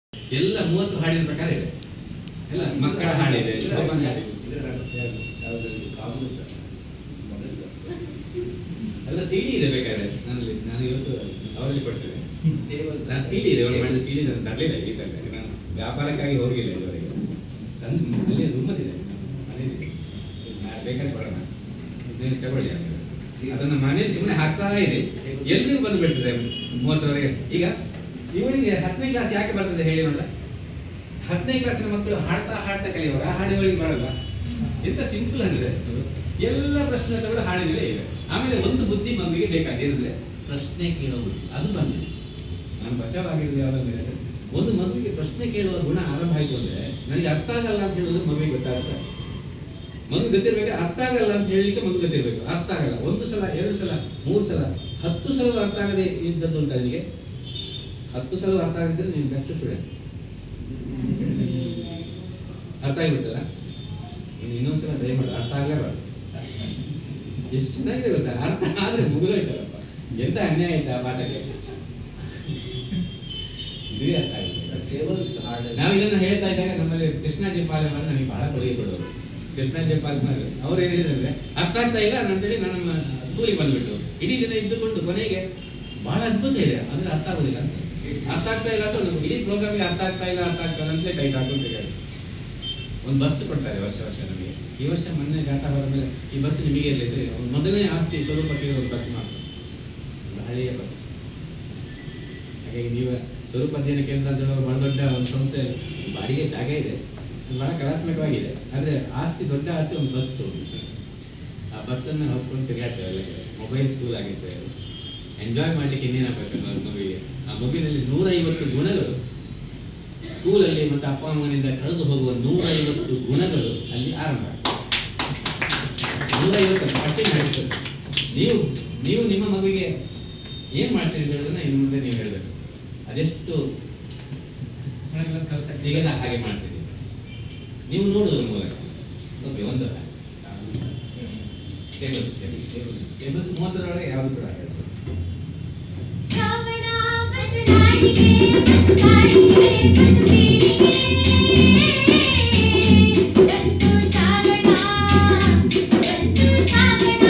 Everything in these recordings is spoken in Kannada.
ಎಲ್ಲ ಮೂವತ್ತು ಹಾಡಿನ ಪ್ರಕಾರ ಇದೆ ಎಲ್ಲ ಮಕ್ಕಳ ಹಾಡಿದೆ ಶೋಭನ ಹಾಡಿದೆ ಎಲ್ಲ ಸಿಡಿ ಇದೆ ಬೇಕಾದ್ರೆ ನನ್ನಲ್ಲಿ ನಾನು ಇವತ್ತು ಅವರಲ್ಲಿ ಕೊಡ್ತೇನೆ ನಾನು ಸಿಡಿ ಇದೆ ಒಂದು ಮಾಡಿದ ಸಿಡಿ ನಾನು ತರಲಿಲ್ಲ ಈ ತನಕ ನಾನು ವ್ಯಾಪಾರಕ್ಕಾಗಿ ಹೋಗಿಲ್ಲ ಇದುವರೆಗೆ ತಂದು ಅಲ್ಲಿ ರೂಮಲ್ಲಿದೆ ಮನೆಯಲ್ಲಿ ನಾಳೆ ಬೇಕಾದ್ರೆ ಕೊಡೋಣ ನೀವು ತಗೊಳ್ಳಿ ಆಮೇಲೆ. ಅದನ್ನ ಮನೇಲಿ ಸುಮ್ಮನೆ ಹಾಕ್ತಾ ಇದೆ ಎಲ್ರಿಗೂ ಬಂದು ಬಿಡ್ತದೆ ಮೂವತ್ತರವರೆಗೆ ಈಗ ಇವಳಿಗೆ ಹತ್ತನೇ ಕ್ಲಾಸ್ ಯಾಕೆ ಬರ್ತದೆ ಹೇಳಿ ನೋಡ ಹತ್ತನೇ ಕ್ಲಾಸಿನ ಮಕ್ಕಳು ಹಾಡ್ತಾ ಹಾಡ್ತಾ ಕಲಿಯುವಾಗ ಹಾಡಿಗಳಿಗೆ ಬರಲ್ಲ ಎಂತ ಸಿಂಪಲ್ ಅಂದ್ರೆ ಅದು. ಎಲ್ಲ ಪ್ರಶ್ನೆ ತಗೊಂಡು ಹಾಡಿನಲ್ಲೇ ಇವೆ ಆಮೇಲೆ ಒಂದು ಬುದ್ಧಿ ಮಗುವಿಗೆ ಬೇಕಾದ ಏನಂದ್ರೆ ಪ್ರಶ್ನೆ ಕೇಳೋ ಬುದ್ಧಿ ಅದು ಬಂದಿದೆ ನಾನು ಬಚಾವಾಗಿರೋದು ಯಾವ್ದಂದ್ರೆ ಒಂದು ಮಗುವಿಗೆ ಪ್ರಶ್ನೆ ಕೇಳುವ ಗುಣ ಆರಂಭ ಆಯ್ತು ಅಂದ್ರೆ ನನಗೆ ಅರ್ಥ ಆಗಲ್ಲ ಅಂತ ಹೇಳೋದು ಮಗುವಿಗೆ ಗೊತ್ತಾಗುತ್ತೆ ಮಗು ಗೊತ್ತಿರ್ಬೇಕು ಅರ್ಥ ಆಗಲ್ಲ ಅಂತ ಹೇಳಲಿಕ್ಕೆ ಮಗು ಗೊತ್ತಿರ್ಬೇಕು ಅರ್ಥ ಆಗಲ್ಲ ಒಂದು ಸಲ ಎರಡು ಸಲ ಮೂರು ಸಲ ಹತ್ತು ಸಲ ಅರ್ಥ ಆಗದೆ ಇದ್ದದ್ದು ಉಂಟು ನನಗೆ ಹತ್ತು ಸಲ ಅರ್ಥ ಆಗಿದ್ರೆ ನೀನು ಬೆಸ್ಟ್ ಸ್ಟೂಡೆಂಟ್ ಅರ್ಥ ಆಗಿಬಿಡ್ತದ ಇನ್ನು ಇನ್ನೊಂದ್ಸಲ ಟ್ರೈ ಮಾಡು ಅರ್ಥ ಆಗಲೇಬಾರ್ದು ಎಷ್ಟು ಚೆನ್ನಾಗಿದೆ ಗೊತ್ತಾ ಅರ್ಥ ಆದ್ರೆ ಮುಗಿದೋಯ್ತಲ್ಲಪ್ಪ ಎಂತ ಅನ್ಯಾಯ ಆಯ್ತಾ ಆ ಪಾಠಕ್ಕೆ ಇದೇ ಅರ್ಥ ಆಗಿದೆ ನಾವು ಇದನ್ನ ಹೇಳ್ತಾ ಇದ್ದಾಗ ನಮ್ಮಲ್ಲಿ ಕೃಷ್ಣಾಜಿ ಪಾಲೆ ಮಾಡಿ ನನಗೆ ಬಹಳ ಕೊಡುಗೆ ಕೊಡೋರು ಕೃಷ್ಣಾಜಿ ಪಾಲೆ ಮಾಡಿ ಅವ್ರು ಏನ್ ಹೇಳಿದ್ರೆ ಅರ್ಥ ಆಗ್ತಾ ಇಲ್ಲ ಅಂತೇಳಿ ನಾನು ನಮ್ಮ ಸ್ಕೂಲಿಗೆ ಬಂದ್ಬಿಟ್ಟು ಇಡೀ ದಿನ ಇದ್ದುಕೊಂಡು ಕೊನೆಗೆ ಬಹಳ ಅದ್ಭುತ ಇದೆ ಅಂದ್ರೆ ಅರ್ಥ ಆಗುದಿಲ್ಲ ಅಂತ ಅರ್ಥ ಆಗ್ತಾ ಇಲ್ಲ ಅಂತ ಒಂದು ಇಡೀ ಪ್ರೋಗ್ರಾಮ್ಗೆ ಅರ್ಥ ಆಗ್ತಾ ಇಲ್ಲ ಅರ್ಥ ಆಗ್ತಾ ಇಲ್ಲ ಅಂತಲೇ ಟೈಟ್ ಹಾಕೊಂಡು ಹೇಳಿ ಒಂದು ಬಸ್ ಕೊಡ್ತಾರೆ ವರ್ಷ ವರ್ಷ ನಮಗೆ ಈ ವರ್ಷ ಮೊನ್ನೆ ಡಾಟಾ ಬರ ಮೇಲೆ ಈ ಬಸ್ ನಿಮಗೆ ಇರಲಿದ್ರೆ ಒಂದು ಮೊದಲನೇ ಆಸ್ತಿ ಸ್ವರೂಪಕ್ಕೆ ಒಂದು ಬಸ್ ಮಾಡ್ತಾರೆ ಒಂದು ಹಳೆಯ ಬಸ್ ಹಾಗಾಗಿ ನೀವು ಸ್ವರೂಪ ಅಧ್ಯಯನ ಕೇಂದ್ರ ಅಂತ ಹೇಳುವ ಬಹಳ ದೊಡ್ಡ ಒಂದು ಸಂಸ್ಥೆ ಬಾಡಿಗೆ ಜಾಗ ಇದೆ ಅದು ಬಹಳ ಕಲಾತ್ಮಕವಾಗಿದೆ ಆದ್ರೆ ಆಸ್ತಿ ದೊಡ್ಡ ಆಸ್ತಿ ಒಂದು ಬಸ್ ಆ ಬಸ್ ಅನ್ನ ಹೊತ್ಕೊಂಡು ತಿರುಗಾಡ್ತೇವೆ ಎಲ್ಲ ಕಡೆ ಮೊಬೈಲ್ ಸ್ಕೂಲ್ ಆಗಿರ್ತೇವೆ ಅದು ಎಂಜಾಯ್ ಮಾಡ್ಲಿಕ್ಕೆ ಇನ್ನೇನಾಗಬೇಕು ಅನ್ನೋ ಮಗುವಿಗೆ ಆ ಮಗುವಿನಲ್ಲಿ ನೂರೈವತ್ತು ಗುಣಗಳು ಸ್ಕೂಲಲ್ಲಿ ಮತ್ತೆ ಅಪ್ಪ ಅಮ್ಮನಿಂದ ಕಳೆದು ಹೋಗುವ ನೂರೈವತ್ತು ಗುಣಗಳು ಅಲ್ಲಿ ಆರಂಭ ನೂರೈವತ್ತು ಕಠಿಣ ಆಗ್ತದೆ ನೀವು ನೀವು ನಿಮ್ಮ ಮಗುವಿಗೆ ಏನ್ ಮಾಡ್ತೀರಿ ಅಂತ ಹೇಳೋದನ್ನ ಇನ್ನು ಮುಂದೆ ನೀವು ಹೇಳ್ಬೇಕು ಅದೆಷ್ಟು ಸಿಗದ ಹಾಗೆ ಮಾಡ್ತೀರಿ ನೀವು ನೋಡುವುದ್ರ ಮೂಲಕ ಓಕೆ ಒಂದು ಟೇಬಲ್ಸ್ ಟೇಬಲ್ಸ್ ಮೂವತ್ತರೊಳಗೆ ಯಾವುದು ಕೂಡ ಹೇಳ್ಬೋದು ಶ್ರಾವಣ ಬದಲಾಗಿದೆ ಬದಲಾಗಿದೆ ಬಂತು ಶ್ರಾವಣ ಬಂತು ಶ್ರಾವಣ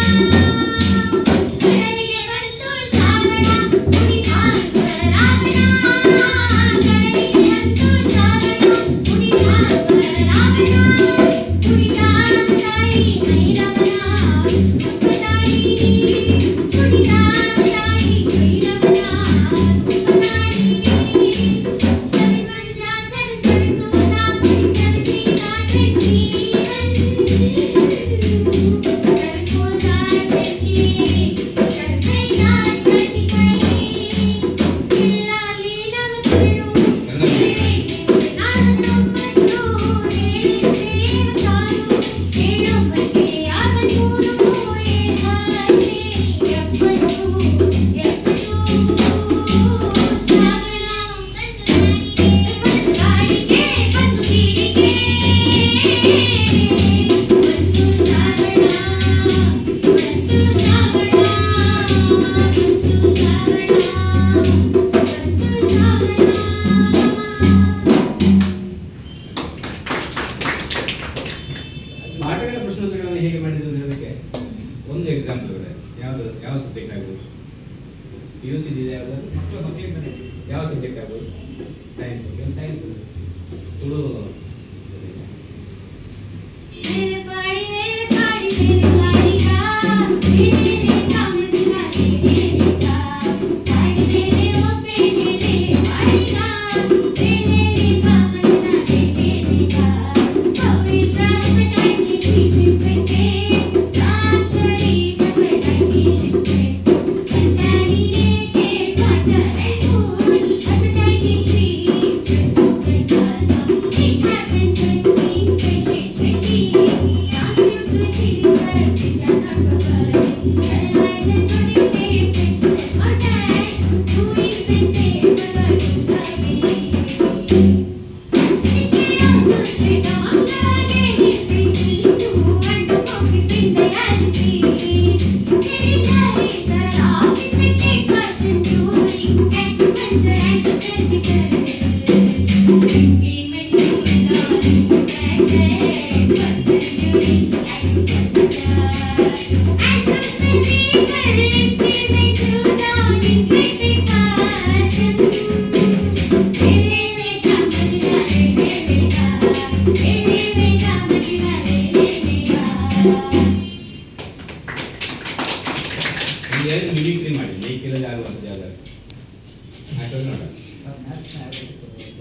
ಕಡಲಿಗೆ ಬಂತು ಶ್ರಾವಣ ಕುಣಿದಾಡುವ ರಾವಣ ಕಡಲಿಗೆ ಬಂತು ಶ್ರಾವಣ ಕುಣಿದಾಡುವ ರಾವಣ ಕುಣಿದಾಡುತ್ತಾಯಿ ಭೈರವನ ಅಪ್ಪನಾಡಿ ಕುಣಿದಾಡುತ್ತಾಯಿ ಭೈರವನ ಅಪ್ಪನಾಡಿ ಸರ್ವಂಜ ಸರ್ಸರ್ತೋದ ಸರ್ಸೀನಾ ಜೀವನ್ ಸರ್ಕೋದ ಸರ್ಕಿ ಸರ್ಕೈನಾ ಸರ್ಕಿಕೈ ಇಲ್ಲಾಲಿ ನಮತರು ನಾನು ತಪ್ಪತ್ತು ಏಳು ತಾನು ಏಳು ಬಗೆ ಆಗನೂರು ಏಳಾನೆ ಎಪ್ಪತ್ತು ಎಪ್ಪತ್ತು ಶ್ರಾವಣ ಬಂತು ಗಾಡಿಗೆ ಬಂತು ಬೀಡಿಗೆ ಬಂತು ಶ್ರಾವಣ ಬಂತು ಶ್ರಾವಣ ಬಂತು ಶ್ರಾವಣ ಬಂತು ಶ್ರಾವಣ ಪಾಠಗಳ ಪ್ರಶ್ನೋತ್ತರಗಳನ್ನು ಹೇಗೆ ಮಾಡಿದ್ರು ಅಂತ ಹೇಳೋದಕ್ಕೆ ಒಂದು ಎಕ್ಸಾಂಪಲ್ ಇದೆ ಯಾವುದು ಯಾವ ಸಬ್ಜೆಕ್ಟ್ ಆಗ್ಬೋದು ಪಿ ಯು ಸಿ ಇದೆ ಯಾವ್ದಾದ್ರು ಮಕ್ಕಳು ಮಕ್ಕಳಿಂದ ಯಾವ ಸಬ್ಜೆಕ್ಟ್ ಆಗ್ಬೋದು ಸೈನ್ಸ್ ಒಂದು ಸೈನ್ಸ್ ತುಳು मेरे पाड़ी मेरे पाड़ी मेरे पाड़ी का मेरे काम बिना तेरे का पाड़ी मेरे ओ पे मेरे पाड़ी का मेरे काम बिना तेरे का कभी साथ बताई की चीज करके रात सड़ी सब बताई की अंधारी रे के पाटा रे फूल बताई की चीज करके It happens with me,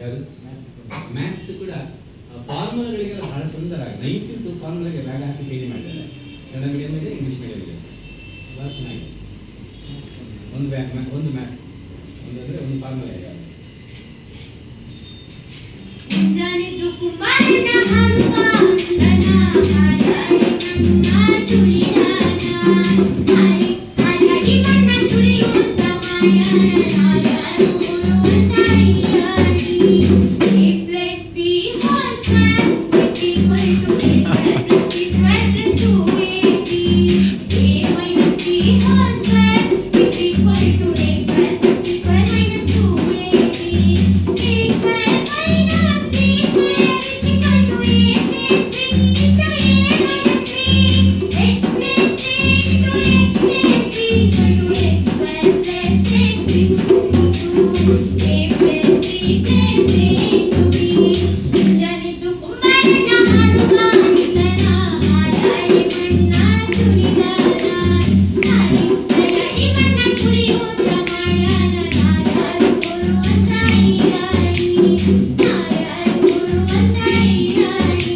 ಯಾವುದು ಮ್ಯಾಥ್ಸ್ ಕೂಡ ಫಾರ್ಮುಲಾಗಳಿಗೆಲ್ಲ ಬಹಳ ಸುಂದರ ನೈಂಟಿ ಟು ಫಾರ್ಮುಲಾಗೆ ಬ್ಯಾಗ ಹಾಕಿ ಸೇರಿ ಮಾಡಿದ್ದಾರೆ ಕನ್ನಡ ಮೀಡಿಯಂ ಇದೆ ಇಂಗ್ಲೀಷ್ ಮೀಡಿಯಂ ಇದೆ ಭಾಳ ಚೆನ್ನಾಗಿದೆ ಒಂದು ಬ್ಯಾ ಒಂದು ಮ್ಯಾಥ್ಸ್ ಒಂದು ಅಂದರೆ ಒಂದು ಫಾರ್ಮುಲಾ ಇದೆ ಮುಂಜಾನೆದ್ದು ಕುಮಾರನ ಹನುಮ ನನ್ನ ಹಾಡಾಡಿ ನನ್ನ ತುಳಿದಾನ ಹರಿ ಹರಡಿ ಮನ್ನ ತುಳಿಯುತ್ತ ಮಾಯನ ರಾಯರು ಉರುವಂತ ಹರಿಯಾಡಿ A plus B whole square is equal to A square plus B square plus 2AB. A minus B whole square is equal to A square plus B square minus 2AB. A square minus B square is equal to A plus B into A minus B. X plus C into X plus B equal to X square plus X into A plus B plus A into B. ಮುಂಜಾನೆದ್ದು ಕುಮಾರನ Hanuma ನಿಧನ ಹಾಡಾಡಿ ಮಣ್ಣ ತುಳಿದಾರ ಹರಿ ಹರಡಿ ಮನ್ನ ತುಳಿಯುತ್ತ ಮಾಯನ ನಾರ್ಯಾರು ಕೊಡುವಂತ ಹೈರಾಣಿ ನಾರ್ಯಾರು ಕೊಡುವಂತ ಹೈರಾಣಿ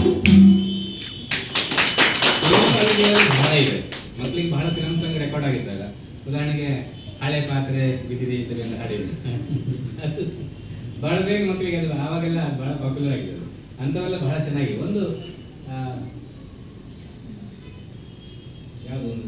ಫಿಲಂ ಸಾಂಗ್ಗಳು ಬಹಳ ಇದೆ ಮಕ್ಳಿಗೆ ಬಹಳ ಫಿಲಂ ಸಾಂಗ್ ರೆಕಾರ್ಡ್ ಆಗಿದ್ದಾಗ ಉದಾಹರಣೆಗೆ ಹಳೆ ಪಾತ್ರೆ ಬಿದಿರಿ ಇದ್ರೆ ಅಂತ ಹಾಡಿದ್ರು ಅದು ಬಹಳ ಬೇಗ ಮಕ್ಕಳಿಗೆ ಅದು ಆವಾಗೆಲ್ಲ ಬಹಳ ಪಾಪ್ಯುಲರ್ ಆಗಿದೆ ಅದು. ಅಂಥವೆಲ್ಲ ಬಹಳ ಚೆನ್ನಾಗಿ ಒಂದು ಆ, ಯಾವುದು ಒಂದು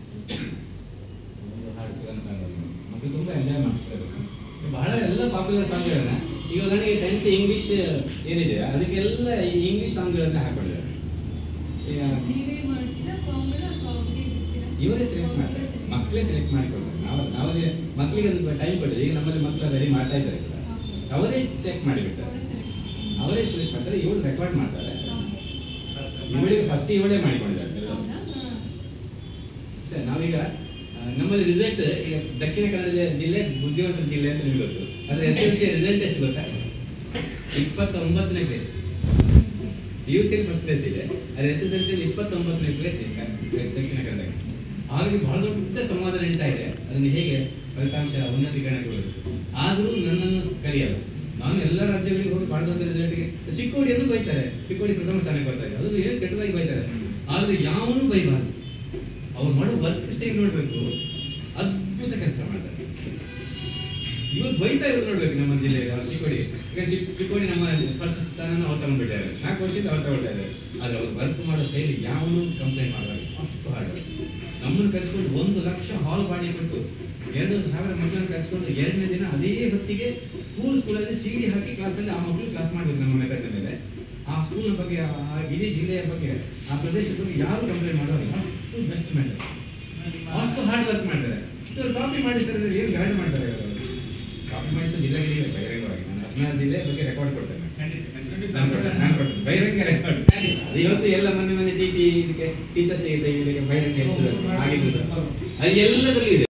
ಒಂದು ಹಾಡು ಫಿಲಂ ಸಾಂಗ್ ಮಕ್ಕಳು ತುಂಬಾ ಎಂಜಾಯ್ ಮಾಡ್ತಾರೆ ಬಹಳ ಎಲ್ಲ ಪಾಪ್ಯುಲರ್ ಸಾಂಗ್ಗಳನ್ನ ಈಗ ಉದಾಹರಣೆಗೆ ಸೈನ್ಸ್ ಇಂಗ್ಲಿಷ್ ಏನಿದೆ ಅದಕ್ಕೆಲ್ಲ ಈ ಇಂಗ್ಲಿಷ್ ಸಾಂಗ್ಗಳನ್ನ ಹಾಕೊಂಡಿದ್ದಾರೆ ಈಗ ನೀವೇ ಮಾಡ್ತೀರಾ ಸಾಂಗ್ಗಳ ಅಥವಾ ಅವ್ರಿಗೆ ಬಿಡ್ತೀರಾ? ಇವರೇ ಸೆಲೆಕ್ಟ್ ಮಾಡ್ತಾರೆ ಮಕ್ಕಳೇ ಸೆಲೆಕ್ಟ್ ಮಾಡಿಕೊಡ್ತಾರೆ ನಾವು ನಾವೇ ಮಕ್ಕಳಿಗೆ ಒಂದು ಟೈಮ್ ಕೊಟ್ಟಿದೆ ಈಗ ನಮ್ಮಲ್ಲಿ ಮಕ್ಕಳು ರೆಡಿ ಮಾಡ್ತಾ ಇದ್ದಾರೆ ಕೂಡ ಅವರೇ ಸೆಲೆಕ್ಟ್ ಮಾಡಿಬಿಡ್ತಾರೆ ಅವರೇ select ಅವರೇ ಸೆಲೆಕ್ಟ್ ಮಾಡ್ತಾರೆ ಇವಳು ರೆಕಾರ್ಡ್ ಮಾಡ್ತಾರೆ ಮಾಡ್ತಾರೆ. ಇವಳಿಗೆ ಫಸ್ಟ್ ಇವಳೇ ಮಾಡಿಕೊಂಡಿದ್ದಾರೆ ಎಲ್ಲರೂ. ಹೌದಾ? ಹಾ. ಸರ್ ನಾವೀಗ ಆ, ನಮ್ಮಲ್ಲಿ ರಿಸಲ್ಟ್ ಈಗ ದಕ್ಷಿಣ ಕನ್ನಡ ಜಿಲ್ಲೆ ಬುದ್ಧಿವಂತರ ಜಿಲ್ಲೆ ಅಂತ ನಿಮ್ಗೆ ಗೊತ್ತು ಆದ್ರೆ ಎಸ್ ಎಲ್ ಸಿ ರಿಸಲ್ಟ್ ಎಷ್ಟು ಗೊತ್ತಾ ಇಪ್ಪತ್ತೊಂಬತ್ತನೇ place P U C first place ಇದೆ ಅದ್ರ ಎಸ್ ಎಸ್ ಎಲ್ ಸಿ ಇಪ್ಪತ್ತೊಂಬತ್ತನೇ ಪ್ಲೇಸ್ ಇದೆ ಕ- ದಕ್ಷಿಣ ಕನ್ನಡ ಹಾಗಾಗಿ ಬಹಳ ದೊಡ್ಡ ಸಂವಾದ ನಡೀತಾ ಇದೆ ಅದನ್ನು ಹೇಗೆ ಫಲಿತಾಂಶ ಉನ್ನತೀಕರಣಗೊಳ್ಳುವುದು ಆದರೂ ನನ್ನನ್ನು ಕರೆಯಲ್ಲ ನಾನು ಎಲ್ಲ ರಾಜ್ಯಗಳಿಗೆ ಹೋಗಿ ಬಹಳ ದೊಡ್ಡ ರಿಸಲ್ಟ್ಗೆ ಚಿಕ್ಕೋಡಿಯನ್ನು ಬೈತಾರೆ ಚಿಕ್ಕೋಡಿ ಪ್ರಥಮ ಸ್ಥಾನಕ್ಕೆ ಬರ್ತಾ ಇದೆ ಅದು ಏನು ಕೆಟ್ಟದಾಗಿ ಬೈತಾರೆ ಆದ್ರೆ ಯಾವನು ಬೈಬಾರ್ದು ಅವ್ರು ಮಾಡೋ ವರ್ಕ್ ಸ್ಟೈಲ್ ನೋಡ್ಬೇಕು ಅದ್ಭುತ ಕೆಲಸ ಮಾಡ್ತಾರೆ ಇವಾಗ ಬೈತಾ ಇರೋದು ನೋಡ್ಬೇಕು ನಮ್ಮ ಜಿಲ್ಲೆಗೆ ಅವ್ರು ಚಿಕ್ಕೋಡಿ ಈಗ ಚಿಕ್ ಚಿಕ್ಕೋಡಿ ನಮ್ಮ ಫಸ್ಟ್ ಸ್ಥಾನ ಅವ್ರು ತಗೊಂಡ್ಬಿಟ್ಟಿದ್ದಾರೆ ನಾಲ್ಕು ವರ್ಷದಿಂದ ಅವ್ರು ತಗೊಳ್ತಾ ಇದ್ದಾರೆ ಆದ್ರೆ ಅವ್ರು ವರ್ಕ್ ಮಾಡೋ ಶೈಲಿ ಯಾವನು ಕಂಪ್ಲೇಂಟ್ ಮಾಡಬಾರ್ದು ಅಷ್ಟು ಹಾರ್ಡ್ ನಮ್ಮನ್ನು ಕರೆಸ್ಕೊಂಡು ಒಂದು ಲಕ್ಷ ಹಾಲ್ ಬಾಡಿ ಕೊಟ್ಟು ಎರಡು ಸಾವಿರ ಮಕ್ಕಳನ್ನು ಕರೆಸ್ಕೊಂಡು ಎರಡನೇ ದಿನ ಅದೇ ಹೊತ್ತಿಗೆ ಸ್ಕೂಲ್ ಸ್ಕೂಲಲ್ಲಿ ಸಿಡಿ ಹಾಕಿ ಕ್ಲಾಸಲ್ಲಿ ಆ ಮಕ್ಕಳು ಕ್ಲಾಸ್ ಮಾಡ್ಬೇಕು ನಮ್ಮ ಮೆಥಡ್ ಮೇಲೆ ಆ ಸ್ಕೂಲ್ ಬಗ್ಗೆ ಆ ಆ ಇಡೀ ಜಿಲ್ಲೆಯ ಬಗ್ಗೆ ಆ ಪ್ರದೇಶದ ಬಗ್ಗೆ ಯಾರು ಕಂಪ್ಲೇಂಟ್ ಮಾಡೋರಿಲ್ಲ ಅಷ್ಟು ಬೆಸ್ಟ್ ಮೆಥಡ್ ಅಷ್ಟು ಹಾರ್ಡ್ ವರ್ಕ್ ಮಾಡ್ತಾರೆ ಇವರು ಕಾಪಿ ಮಾಡಿಸಿದ್ರೆ ಏನು ಗಲಾಟೆ ಮಾಡ್ತಾರೆ ಇವರು ಕಾಪಿ ಮಾಡಿಸೋ ಜಿಲ್ಲೆಗಳಿಗೆ ಬಹಿರಂಗವಾಗಿ ನಾನು ಹದಿನಾರು ಜಿಲ್ಲೆ ಬಗ್ಗೆ ರೆಕಾರ್ಡ್ ಕೊಡ್ತೇನೆ ನಾನು ಕೊಡ್ತೇನೆ, ನಾನು ಕೊಡ್ತೇನೆ. ಬಹಿರಂಗ ರೆಕಾರ್ಡ್ ಅದು ಇವತ್ತು ಎಲ್ಲ ಮೊನ್ನೆ ಮೊನ್ನೆ ಟಿ ಟಿ ಇದಕ್ಕೆ ಟೀಚರ್ಸ್ ಇದಕ್ಕೆ ಬಹಿರಂಗ ಇರ್ತದೆ ಆಗಿದ್ದು ಅದು ಎಲ್ಲದರಲ್ಲೂ ಇದೆ